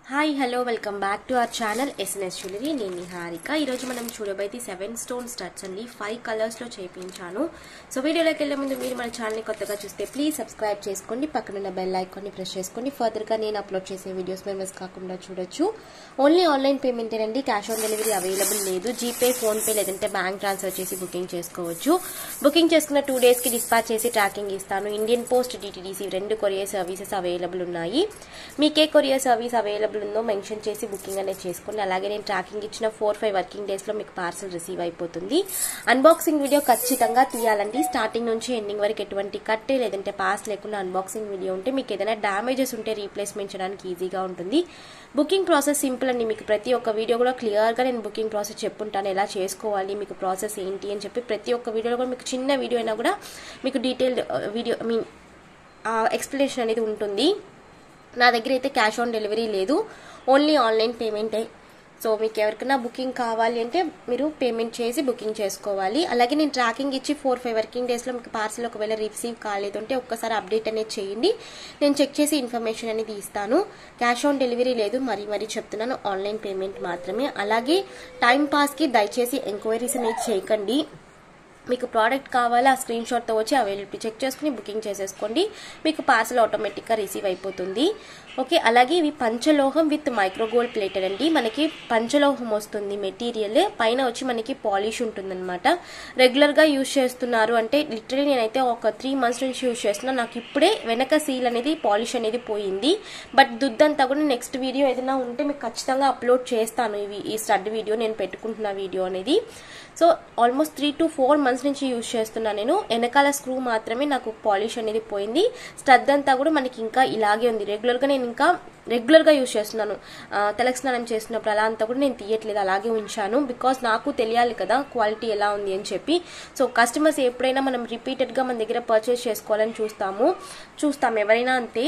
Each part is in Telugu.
hi hello welcome back to our channel SNS jewellery నేను నిహారిక ఈరోజు మనం చూడబోయేది సెవెన్ స్టోన్ స్టడ్స్ అండి ఫైవ్ కలర్స్లో చేయించాను సో వీడియోలోకి వెళ్ళే ముందు మీరు మన ఛానల్ని కొత్తగా చూస్తే ప్లీజ్ సబ్స్క్రైబ్ చేసుకోండి పక్కనున్న బెల్ ఐకాన్ని ప్రెస్ చేసుకోండి ఫర్దర్గా నేను అప్లోడ్ చేసే వీడియోస్ మీరు మిస్ కాకుండా చూడొచ్చు ఓన్లీ ఆన్లైన్ పేమెంట్ అండి క్యాష్ ఆన్ డెలివరీ అవైలబుల్ లేదు జీపే ఫోన్పే లేదంటే బ్యాంక్ ట్రాన్స్ఫర్ చేసి బుకింగ్ చేసుకోవచ్చు బుకింగ్ చేసుకున్న టూ డేస్కి డిస్పాచ్ చేసి ట్రాకింగ్ ఇస్తాను ఇండియన్ పోస్ట్ డిటీడీసీ రెండు కొరియర్ సర్వీసెస్ అవైలబుల్ ఉన్నాయి మీకే కొరియర్ సర్వీస్ అవైలబుల్ ఉందో మెన్షన్ చేసి బుకింగ్ అనేది చేసుకోండి అలాగే నేను ట్రాకింగ్ ఇచ్చిన ఫోర్ ఫైవ్ వర్కింగ్ డేస్లో మీకు పార్సల్ రిసీవ్ అయిపోతుంది అన్బాక్సింగ్ వీడియో ఖచ్చితంగా తీయాలండి స్టార్టింగ్ నుంచి ఎండింగ్ వరకు ఎటువంటి కట్టే లేదంటే పాస్ లేకుండా అన్బాక్సింగ్ వీడియో ఉంటే మీకు ఏదైనా డ్యామేజెస్ ఉంటే రీప్లేస్మెంట్ చేయడానికి ఈజీగా ఉంటుంది బుకింగ్ ప్రాసెస్ సింపుల్ అండి మీకు ప్రతి ఒక్క వీడియో కూడా క్లియర్గా నేను బుకింగ్ ప్రాసెస్ చెప్పుంటాను ఎలా చేసుకోవాలి మీకు ప్రాసెస్ ఏంటి అని చెప్పి ప్రతి ఒక్క వీడియోలో కూడా మీకు చిన్న వీడియో అయినా కూడా మీకు detailed video I mean explanation అనేది ఉంటుంది నా దగ్గర అయితే క్యాష్ ఆన్ డెలివరీ లేదు ఓన్లీ ఆన్లైన్ పేమెంటే సో మీకు ఎవరికైనా బుకింగ్ కావాలి అంటే మీరు పేమెంట్ చేసి బుకింగ్ చేసుకోవాలి అలాగే నేను ట్రాకింగ్ ఇచ్చి ఫోర్ ఫైవ్ వర్కింగ్ డేస్లో మీకు పార్సల్ ఒకవేళ రిసీవ్ కాలేదు అంటే ఒక్కసారి అప్డేట్ అనేది చేయండి నేను చెక్ చేసి ఇన్ఫర్మేషన్ అనేది ఇస్తాను క్యాష్ ఆన్ డెలివరీ లేదు మరీ మరీ చెప్తున్నాను ఆన్లైన్ పేమెంట్ మాత్రమే అలాగే టైం పాస్కి దయచేసి ఎంక్వైరీస్ అనేది చేయకండి మీకు ప్రోడక్ట్ కావాలా ఆ స్క్రీన్ షాట్తో వచ్చి అవైలబిలిటీ చెక్ చేసుకుని బుకింగ్ చేసేసుకోండి మీకు పార్సల్ ఆటోమేటిక్గా రిసీవ్ అయిపోతుంది ఓకే అలాగే ఇవి పంచలోహం విత్ మైక్రోగోల్డ్ ప్లేటెడ్ అండి మనకి పంచలోహం వస్తుంది మెటీరియల్ పైన వచ్చి మనకి పాలిష్ ఉంటుందన్నమాట రెగ్యులర్గా యూజ్ చేస్తున్నారు అంటే లిటరలీ నేనైతే ఒక త్రీ మంత్స్ నుంచి యూజ్ చేస్తున్నా నాకు ఇప్పుడే వెనక సీల్ అనేది పాలిష్ అనేది పోయింది బట్ దుద్దంతా కూడా నెక్స్ట్ వీడియో ఏదైనా ఉంటే మీకు ఖచ్చితంగా అప్లోడ్ చేస్తాను ఇవి ఈ స్టడ్ వీడియో నేను పెట్టుకుంటున్న వీడియో అనేది so almost three to four months నుంచి యూజ్ చేస్తున్నా నేను వెనకాల స్క్రూ మాత్రమే నాకు పాలిష్ అనేది పోయింది స్టడ్ అంతా కూడా మనకి ఇంకా ఇలాగే ఉంది రెగ్యులర్గా నేను ఇంకా రెగ్యులర్గా యూజ్ చేస్తున్నాను తలకి స్నానం చేస్తున్నప్పుడు అలా అంతా కూడా నేను తీయట్లేదు అలాగే ఉంచాను బికాస్ నాకు తెలియాలి కదా క్వాలిటీ ఎలా ఉంది అని చెప్పి సో కస్టమర్స్ ఎప్పుడైనా మనం రిపీటెడ్గా మన దగ్గర పర్చేస్ చేసుకోవాలని చూస్తాము చూస్తాం ఎవరైనా అంతే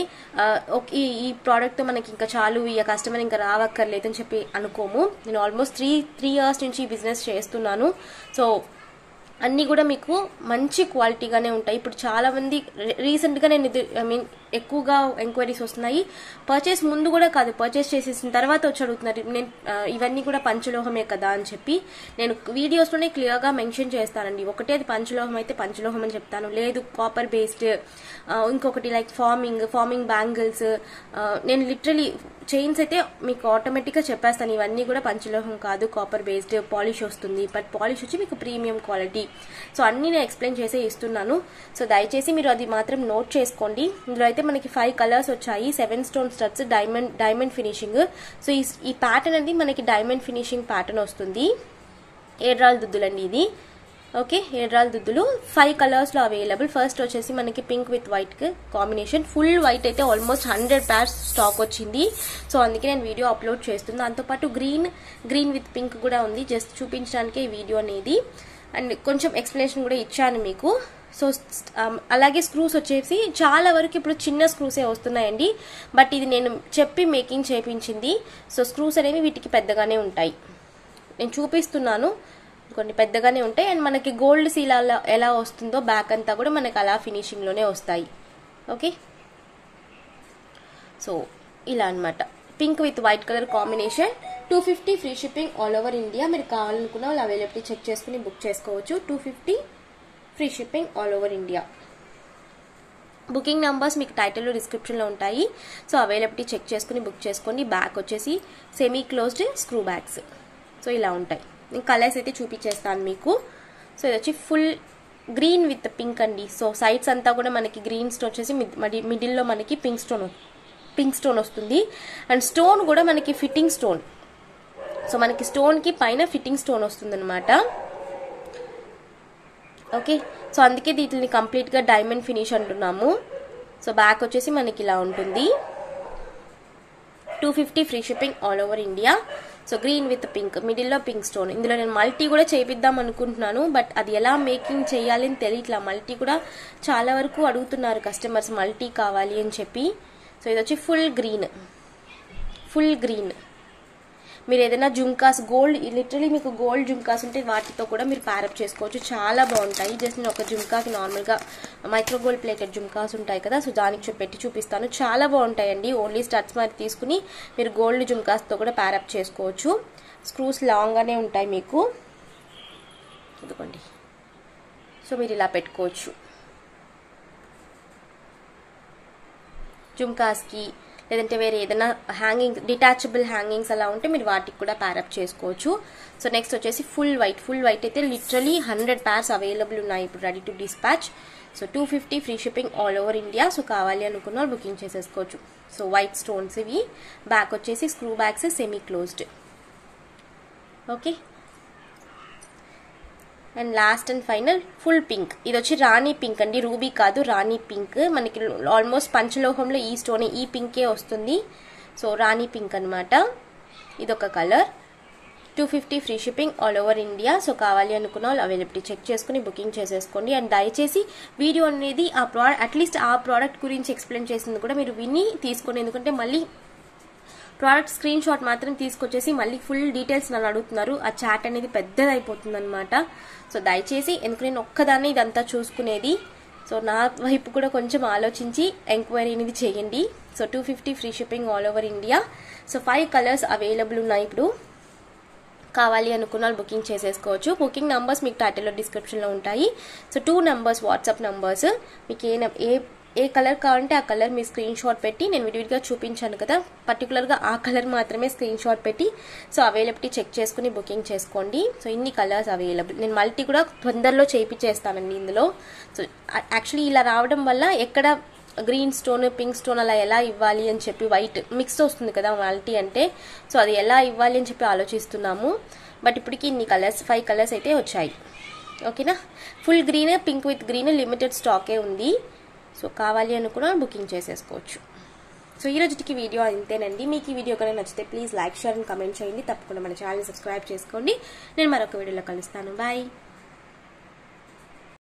ఈ ఈ ప్రోడక్ట్ మనకి ఇంకా చాలు ఈ కస్టమర్ ఇంకా రావక్కర్లేదు అని చెప్పి అనుకోము నేను ఆల్మోస్ట్ త్రీ త్రీ ఇయర్స్ నుంచి ఈ బిజినెస్ చేస్తున్నాను సో అన్నీ కూడా మీకు మంచి క్వాలిటీగానే ఉంటాయి ఇప్పుడు చాలా మంది రీసెంట్గా నేను ఇది ఐ మీన్ ఎక్కువగా ఎంక్వైరీస్ వస్తున్నాయి పర్చేస్ ముందు కూడా కాదు పర్చేస్ చేసేసిన తర్వాత వచ్చి అడుగుతున్నారు నేను ఇవన్నీ కూడా పంచలోహమే కదా అని చెప్పి నేను వీడియోస్లోనే క్లియర్గా మెన్షన్ చేస్తానండి ఒకటే అది పంచలోహం అయితే పంచలోహం అని చెప్తాను లేదు కాపర్ బేస్డ్ ఇంకొకటి లైక్ ఫార్మింగ్ ఫార్మింగ్ బ్యాంగిల్స్ నేను లిటరలీ చైన్స్ అయితే మీకు ఆటోమేటిక్గా చెప్పేస్తాను ఇవన్నీ కూడా పంచలోహం కాదు కాపర్ బేస్డ్ పాలిష్ వస్తుంది బట్ పాలిష్ వచ్చి మీకు ప్రీమియం క్వాలిటీ సో అన్నీ నేను ఎక్స్ప్లెయిన్ చేసే ఇస్తున్నాను సో దయచేసి మీరు అది మాత్రం నోట్ చేసుకోండి ఇందులో అయితే మనకి ఫైవ్ కలర్స్ వచ్చాయి seven stone studs diamond diamond finishing so ఈ ఈ ప్యాటర్న్ అనేది మనకి డైమండ్ ఫినిషింగ్ ప్యాటర్న్ వస్తుంది ఏడ్రాల్ దుద్దులండి ఇది ఓకే ఏడ్రాల్ దుద్దులు ఫైవ్ కలర్స్లో అవైలబుల్ ఫస్ట్ వచ్చేసి మనకి pink with white combination full white అయితే ఆల్మోస్ట్ హండ్రెడ్ ప్యార్స్ స్టాక్ వచ్చింది సో అందుకే నేను వీడియో అప్లోడ్ చేస్తుంది దాంతోపాటు గ్రీన్ గ్రీన్ విత్ పింక్ కూడా ఉంది జస్ట్ చూపించడానికి ఈ వీడియో అనేది అండ్ కొంచెం ఎక్స్ప్లెనేషన్ కూడా ఇచ్చాను మీకు సో అలాగే స్క్రూస్ వచ్చేసి చాలా వరకు ఇప్పుడు చిన్న స్క్రూసే వస్తున్నాయండి బట్ ఇది నేను చెప్పి మేకింగ్ చేయించింది సో స్క్రూస్ అనేవి వీటికి పెద్దగానే ఉంటాయి నేను చూపిస్తున్నాను కొన్ని పెద్దగానే ఉంటాయి అండ్ మనకి గోల్డ్ సీల్ అలా ఎలా వస్తుందో బ్యాక్ అంతా కూడా మనకి అలా ఫినిషింగ్లోనే వస్తాయి ఓకే సో ఇలా అనమాట pink with white colour combination two fifty free shipping all over India మీరు కావాలనుకున్న వాళ్ళు అవైలబిలిటీ చెక్ చేసుకుని బుక్ చేసుకోవచ్చు two fifty free shipping all over India booking numbers మీకు టైటిల్లో డిస్క్రిప్షన్లో ఉంటాయి సో అవైలబిలిటీ చెక్ చేసుకుని బుక్ చేసుకోండి బ్యాక్ వచ్చేసి semi closed screw bags so ఇలా ఉంటాయి నేను కలర్స్ అయితే చూపించేస్తాను మీకు సో ఇది వచ్చి ఫుల్ గ్రీన్ విత్ పింక్ అండి సో సైడ్స్ అంతా కూడా మనకి గ్రీన్ స్టోన్ వచ్చేసి మిడిల్లో మనకి పింక్ స్టోన్ పింక్ స్టోన్ వస్తుంది అండ్ స్టోన్ కూడా మనకి ఫిట్టింగ్ స్టోన్ సో మనకి స్టోన్కి పైన ఫిట్టింగ్ స్టోన్ వస్తుందన్నమాట ఓకే సో అందుకే వీటిని కంప్లీట్గా డైమండ్ ఫినిష్ అంటున్నాము సో బ్యాక్ వచ్చేసి మనకి ఇలా ఉంటుంది two fifty free shipping all over India so green with pink మిడిల్లో పింక్ స్టోన్ ఇందులో నేను మల్టీ కూడా చేపిద్దాం అనుకుంటున్నాను బట్ అది ఎలా మేకింగ్ చేయాలి అని తెలియట్లా మల్టీ కూడా చాలా వరకు అడుగుతున్నారు కస్టమర్స్ మల్టీ కావాలి అని చెప్పి సో ఇది వచ్చి ఫుల్ గ్రీన్ ఫుల్ గ్రీన్ మీరు ఏదైనా జుంకాస్ గోల్డ్ లిటరలీ మీకు గోల్డ్ జుంకాస్ ఉంటే వాటితో కూడా మీరు ప్యారప్ చేసుకోవచ్చు చాలా బాగుంటాయి జస్ట్ నేను ఒక జుంకాకి నార్మల్గా మైక్రో గోల్డ్ ప్లేటెడ్ జుంకాస్ ఉంటాయి కదా సో దానికి చూ- పెట్టి చూపిస్తాను చాలా బాగుంటాయండి ఓన్లీ స్టడ్స్ మరి తీసుకుని మీరు గోల్డ్ జుంకాస్తో కూడా ప్యారప్ చేసుకోవచ్చు స్క్రూస్ లాంగ్గానే ఉంటాయి మీకు ఇదిగోండి సో మీరు ఇలా పెట్టుకోవచ్చు జుమ్కాస్కి లేదంటే వేరే ఏదైనా హ్యాంగింగ్ డిటాచబుల్ హ్యాంగింగ్స్ అలా ఉంటే మీరు వాటికి కూడా ప్యారప్ చేసుకోవచ్చు సో నెక్స్ట్ వచ్చేసి ఫుల్ వైట్ ఫుల్ వైట్ అయితే లిటరలీ హండ్రెడ్ ప్యార్స్ అవైలబుల్ ఉన్నాయి ఇప్పుడు ready to dispatch so two fifty free shipping all over India so కావాలి అనుకున్న వాళ్ళు బుకింగ్ చేసేసుకోవచ్చు సో వైట్ స్టోన్స్ ఇవి బ్యాక్ వచ్చేసి screw bags semi closed okay and last and final full pink ఇది వచ్చి రాణి పింక్ అండి రూబీ కాదు రాణి పింక్ మనకి ఆల్మోస్ట్ పంచలోహంలో ఈ స్టోన్ ఈ పింకే వస్తుంది సో రాణి పింక్ అనమాట ఇదొక colour two fifty free shipping all over India so కావాలి అనుకున్న వాళ్ళు అవైలబిలిటీ చెక్ చేసుకుని బుకింగ్ చేసేసుకోండి అండ్ దయచేసి వీడియో అనేది ఆ ప్రోడక్ట్ అట్లీస్ట్ ఆ ప్రోడక్ట్ గురించి ఎక్స్ప్లెయిన్ చేసింది కూడా మీరు విని తీసుకోండి ఎందుకంటే మళ్ళీ ప్రోడక్ట్ స్క్రీన్ షాట్ మాత్రం తీసుకొచ్చేసి మళ్ళీ ఫుల్ డీటెయిల్స్ నన్ను అడుగుతున్నారు ఆ చాట్ అనేది పెద్దది అయిపోతుంది అనమాట సో దయచేసి ఎందుకు నేను ఒక్కదాన్ని ఇదంతా చూసుకునేది సో నా వైపు కూడా కొంచెం ఆలోచించి ఎంక్వైరీ అనేది చేయండి so two fifty free shipping all over India so five colours available ఉన్నాయి ఇప్పుడు కావాలి అనుకున్న వాళ్ళు బుకింగ్ చేసేసుకోవచ్చు బుకింగ్ నంబర్స్ మీకు టైటిల్లో డిస్క్రిప్షన్లో ఉంటాయి so two numbers WhatsApp numbers మీకు ఏ నం- ఏ ఏ కలర్ కావాలంటే ఆ కలర్ మీ స్క్రీన్ షాట్ పెట్టి నేను విడివిడిగా చూపించాను కదా పర్టికులర్గా ఆ కలర్ మాత్రమే స్క్రీన్ షాట్ పెట్టి సో అవైలబిలిటీ చెక్ చేసుకుని బుకింగ్ చేసుకోండి సో ఇన్ని కలర్స్ అవైలబుల్ నేను మల్టీ కూడా తొందరలో చేయించేస్తానండి ఇందులో సో యాక్చువల్లీ ఇలా రావడం వల్ల ఎక్కడ గ్రీన్ స్టోన్ పింక్ స్టోన్ అలా ఎలా ఇవ్వాలి అని చెప్పి వైట్ మిక్స్ వస్తుంది కదా మల్టీ అంటే సో అది ఎలా ఇవ్వాలి అని చెప్పి ఆలోచిస్తున్నాము బట్ ఇప్పటికి ఇన్ని కలర్స్ ఫైవ్ కలర్స్ అయితే వచ్చాయి ఓకేనా full green pink with green limited స్టాకే ఉంది సో కావాలి అనుకున్న బుకింగ్ చేసేసుకోవచ్చు సో ఈ రోజుకి వీడియో అంతేనండి మీకు ఈ వీడియో కనుక నచ్చితే please like share and comment చేయండి తప్పకుండా మన ఛానల్ సబ్స్క్రైబ్ చేసుకోండి నేను మరొక వీడియోలో కలుస్తాను బాయ్